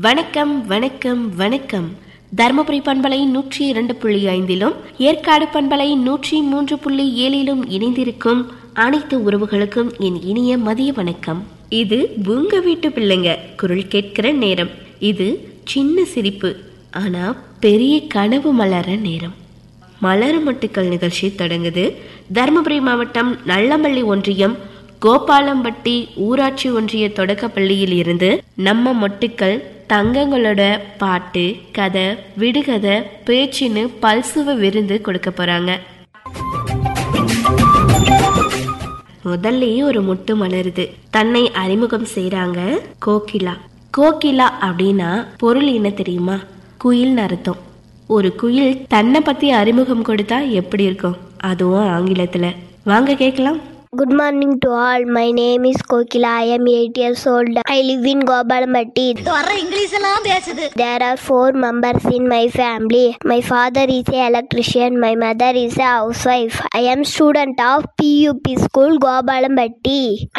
வணக்கம் வணக்கம் வணக்கம் தருமபுரி பண்பலை நூற்றி இரண்டு புள்ளி ஐந்திலும் ஏற்காடு பண்பலை நூற்றி மூன்று புள்ளி ஏழிலும் இணைந்திருக்கும் அனைத்து உறவுகளுக்கும் என் இனிய மதிய வணக்கம் இது உங்க வீட்டு பிள்ளைங்க குரல் கேட்கிற நேரம் இது சின்ன சிரிப்பு ஆனா பெரிய கனவு மலர நேரம் மலர் மொட்டுக்கள் நிகழ்ச்சி தொடங்குது தருமபுரி மாவட்டம் நல்லமல்லி ஒன்றியம் கோபாலம்பட்டி ஊராட்சி ஒன்றிய தொடக்கப் பள்ளியில் இருந்து நம்ம மொட்டுக்கள் தங்கங்களோட பாட்டு கதை விடுகதை பேச்சுன்னு பல்சுவ விருந்து கொடுக்க போறாங்க முதல்லயே ஒரு முட்டு மலருது தன்னை அறிமுகம் செய்றாங்க கோகிலா கோகிலா அப்படின்னா பொருள் என்ன தெரியுமா குயில்னு அர்த்தம் ஒரு குயில் தன்னை பத்தி அறிமுகம் கொடுத்தா எப்படி இருக்கும் அதுவும் ஆங்கிலத்துல வாங்க கேட்கலாம் Good morning to all. My name is Kokila. I am 8 years old. I live in Gobalambatti. வர்ற இங்கிலீஷ் எல்லாம் பேசுது There are four members in my family. My father is a electrician. My mother is a housewife. I am student of PUP school Gobalambatti.